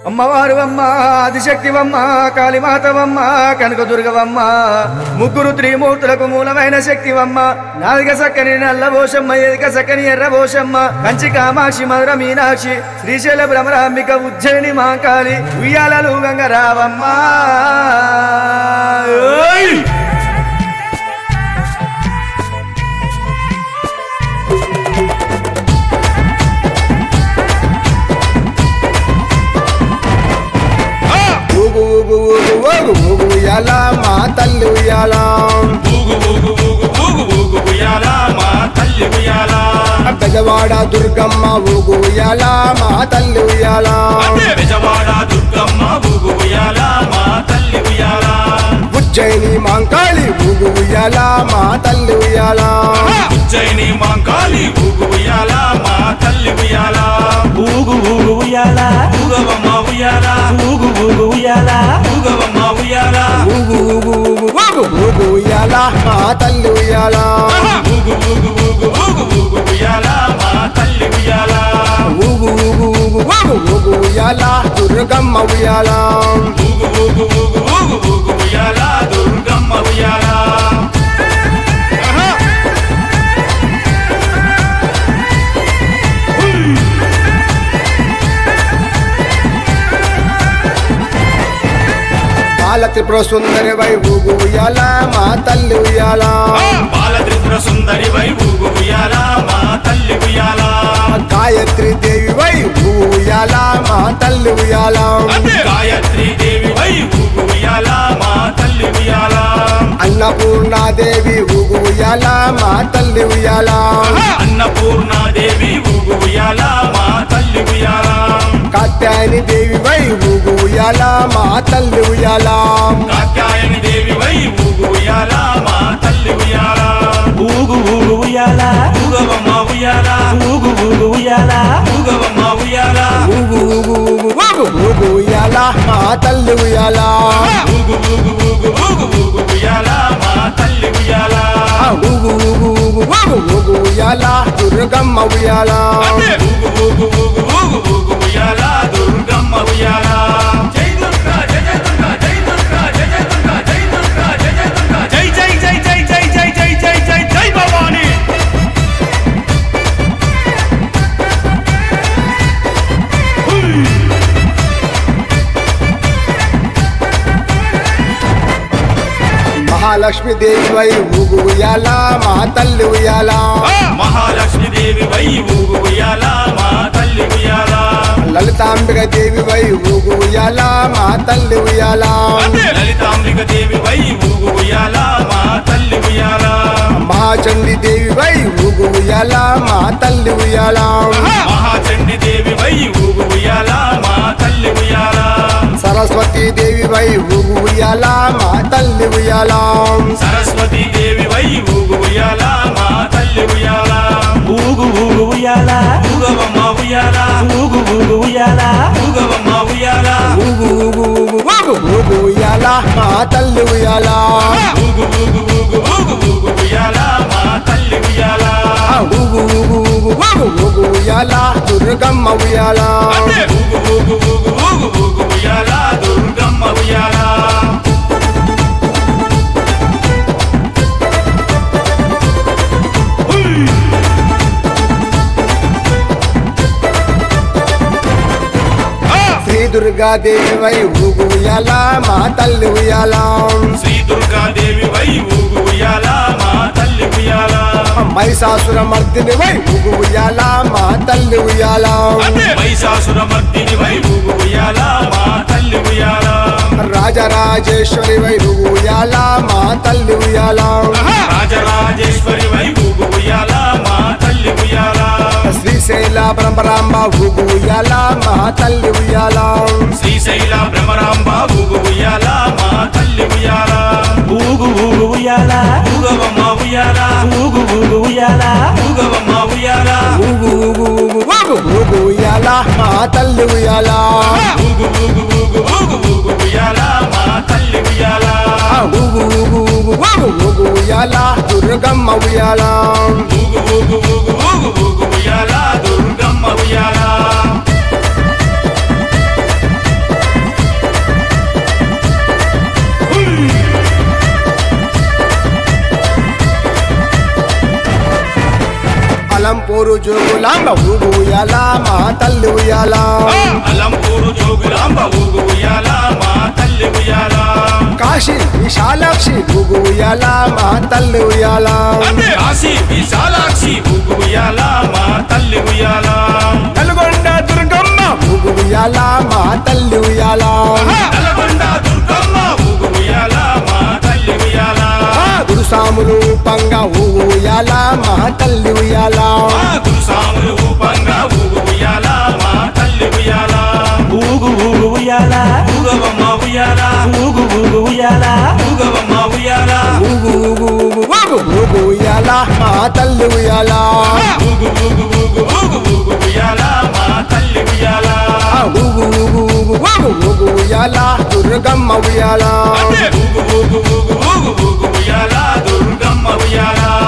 అమ్మవారు అమ్మ ఆదిశక్తివమ్మ కాళీమాతవమ్మ కనకదుర్గవమ్మ ముగ్గురు త్రిమూర్తులకు మూలమైన శక్తివమ్మ నాలుగ సక్కని నల్లబోషమ్మ ఎదిక సక్కని ఎర్రబోషమ్మ కంచి కామాక్షి మధుర మీనాక్షి శ్రీశైల భ్రమరాంబిక ఉజ్జయిని మాంకాళి ఉయ్యాలలు గంగరావమ్మ ఓయ్! ఊగు ఊగు ఊగు ఊగు ఊగు ఉయ్యాల మా తల్లి ఉయ్యాల ఊగు ఊగు ఊగు ఊగు ఊగు ఉయ్యాల మా తల్లి ఉయ్యాల పెదవాడ దుర్గమ్మ ఊగు ఉయ్యాల మా తల్లి ఉయ్యాల అదే బెజవాడ దుర్గమ్మ ఊగు ఉయ్యాల మా తల్లి ఉయ్యాల ఉజ్జయిని మాంకాళి ఊగు ఉయ్యాల మా తల్లి ఉయ్యాల ఉజ్జయిని మాంకాళి ఊగు ఉయ్యాల మా తల్లి ఉయ్యాల ఊగు ఊగు ఉయ్యాల ఊగవమ్మ ఉయ్యాల ఊగు ఊగు ఉయ్యాల ఊగవమ్మ ఉయ్యాల ఊగు ఊగు ఊగు ఊగు ఊగు ఉయ్యాల మా తల్లి ఉయ్యాల ఊగు ఊగు ఊగు ఊగు ఊగు ఉయ్యాల మా తల్లి ఉయ్యాల ఊగు ఊగు ఊగు ఊగు ఊగు ఉయ్యాల దుర్గమ్మ ఉయ్యాల ఊగు ఊగు ఊగు ఊగు ఊగు ఉయ్యాల దుర్గమ్మ ఉయ్యాల బాల త్రిపుర సుందరి వై ఊగు ఉయ్యాల మా తల్లి ఉయ్యాల బాల త్రిపుర సుందరి వై ఊగు ఉయ్యాల మా తల్లి ఉయ్యాల గాయత్రి దేవి వై ఊగు ఉయ్యాల మా తల్లి ఉయ్యాల గాయత్రి దేవి వై ఊగు ఉయ్యాల మా తల్లి ఉయ్యాల అన్నపూర్ణాదేవి ఊగు ఉయ్యాల మా తల్లి ఉయ్యాల అన్నపూర్ణాదేవి ఊగు ఉయ్యాల మా తల్లి ఉయ్యాల కాత్యాయని దేవి వై ఊగు ఉయ్యాల మా తల్లి ఉయ్యాల కాత్యాయని దేవి వై ఊగు ఉయ్యాల మా తల్లి ఉయ్యాల ఊగు ఊగు ఉయ్యాల ఊగవమ్మ ఉయ్యాల ఊగు ఊగు ఉయ్యాల ఊగవమ్మ ఉయ్యాల ఊగు ఊగు ఊగు ఊగు ఊగు ఉయ్యాల మా తల్లి ఉయ్యాల ఊగు ఊగు ఊగు ఊగు ఊగు ఉయ్యాల మా తల్లి ఉయ్యాల ఆ ఊగు ఊగు ఊగు ఊగు ఊగు ఉయ్యాల దుర్గమ్మ ఉయ్యాల ఊగు ఊగు ఊగు ఊగు ఊగు ఉయ్యాల దుర్గమ్మ ఉయ్యాల జై దుర్గా జయ జయ దుర్గా జై దుర్గా జయ జయ దుర్గా జై దుర్గా జయ జయ దుర్గా జై జై జై జై జై జై జై జై జై జై భవాని మహాలక్ష్మి దేవి వై ఊగు ఉయ్యాల మా తల్లి ఉయ్యాల మహాలక్ష్మి దేవి వై ఊగు ఉయ్యాల మా తల్లి ఉయ్యాల లలితాంబిక దేవి వై ఊగు ఉయ్యాల మా తల్లి ఉయ్యాల లలితాంబిక దేవి వై ఊగు ఉయ్యాల మా తల్లి ఉయ్యాల మహాచండి దేవి వై ఊగు ఉయ్యాల మా తల్లి ఉయ్యాల మహాచండి దేవి వై ఊగు ఉయ్యాల మా తల్లి ఉయ్యాల సరస్వతి దేవి వై ఊగు ఉయ్యాల మా తల్లి ఉయ్యాల సరస్వతి దేవి వై ఊగు ఉయ్యాల మా తల్లి ఉయ్యాల ఊగు ఊగు ఉయ్యాల ఊగవమ్మ ఉయ్యాల ఊగు ఊగు ఉయ్యాల ఊగవమ్మ ఉయ్యాల ఊగు ఊగు ఊగు ఊగు ఊగు ఉయ్యాల మా తల్లి ఉయ్యాల ఊగు ఊగు ఊగు ఊగు ఊగు ఉయ్యాల మా తల్లి ఉయ్యాల ఆ ఊగు ఊగు ఊగు ఊగు ఊగు ఉయ్యాల దుర్గమ్మ ఉయ్యాల ఊగు ఊగు ఊగు ఊగు ఊగు ఉయ్యాల దుర్గమ్మ ఉయ్యాల శ్రీ దుర్గాదేవి వై ఊగు ఉయ్యాల మా తల్లి ఉయ్యాల శ్రీ దుర్గాదేవి వై ఊగు ఉయ్యాల మా తల్లి ఉయ్యాల మహిషాసుర మర్దిని వై ఊగు ఉయ్యాల మా తల్లి ఉయ్యాల మహిషాసుర మర్దిని వై ఊగు ఉయ్యాల మా తల్లి ఉయ్యాల రాజరాజేశ్వరి వై ఊగు ఉయ్యాల మా తల్లి ఉయ్యాల రాజరాజేశ్వరి వై ఊగు ఉయ్యాల మా తల్లి ఉయ్యాల శ్రీశైల బ్రహ్మరాంబ ఊగు ఉయ్యాల మా తల్లి ఉయ్యాల శ్రీశైల భ్రమరాంబ ఊగు ఉయ్యాల మా తల్లి ఉయ్యాల ఊగు ఊగు ఉయ్యాల ఊగవమ్మ ఉయ్యాల ఊగు ఊగు ఉయ్యాల ఊగవమ్మ ఉయ్యాల ఊగు ఊగు ఊగు ఊగు ఊగు ఉయ్యాల మా తల్లి ఉయ్యాల ఊగు ఊగు ఊగు ఊగు ఊగు ఉయ్యాల మా తల్లి ఉయ్యాల ఆ ఊగు ఊగు ఊగు ఊగు ఊగు ఉయ్యాల దుర్గమ్మ ఉయ్యాల ఊగు ఊగు ఊగు ఊగు ఊగు ఉయ్యాల దుర్గమ్మ ఉయ్యాల అలంపూరు జోగులాంబ ఊగు ఉయ్యాల మా తల్లి ఉయ్యాల అలంపూరు జోగులాంబ ఊగు ఉయ్యాల మా తల్లి ఉయ్యాల కాశీ విశాలాక్షి ఊగు ఉయ్యాల మా తల్లి ఉయ్యాల కాశీ విశాలాక్షి ఊగు ఉయ్యాల మా తల్లి ఉయ్యాల నల్గొండ దుర్గమ్మ ఊగు ఉయ్యాల మా తల్లి ఉయ్యాల నల్గొండ దుర్గమ్మ ఊగు ఉయ్యాల మా తల్లి ఉయ్యాల గురుసాములు పంగ ఊగు ఉయ్యాల మా తల్లి ఉయ్యాల మా గురుసాములు ఊపంగా ఊగు ఉయ్యాల మా తల్లి ఉయ్యాల ఊగు ఊగు ఉయ్యాల ఊగవమ్మ ఉయ్యాల ఊగు ఊగు ఉయ్యాల ఊగవమ్మ ఉయ్యాల ఊగు ఊగు ఊగు ఊగు ఊగు ఉయ్యాల మా తల్లి ఉయ్యాల ఊగు ఊగు ఊగు ఊగు ఊగు ఉయ్యాల మా తల్లి ఉయ్యాల ఊగు ఊగు ఊగు ఊగు ఊగు ఉయ్యాల దుర్గమ్మ ఉయ్యాల ఊగు ఊగు ఊగు ఊగు ఊగు ఉయ్యాల దుర్గమ్మ ఉయ్యాల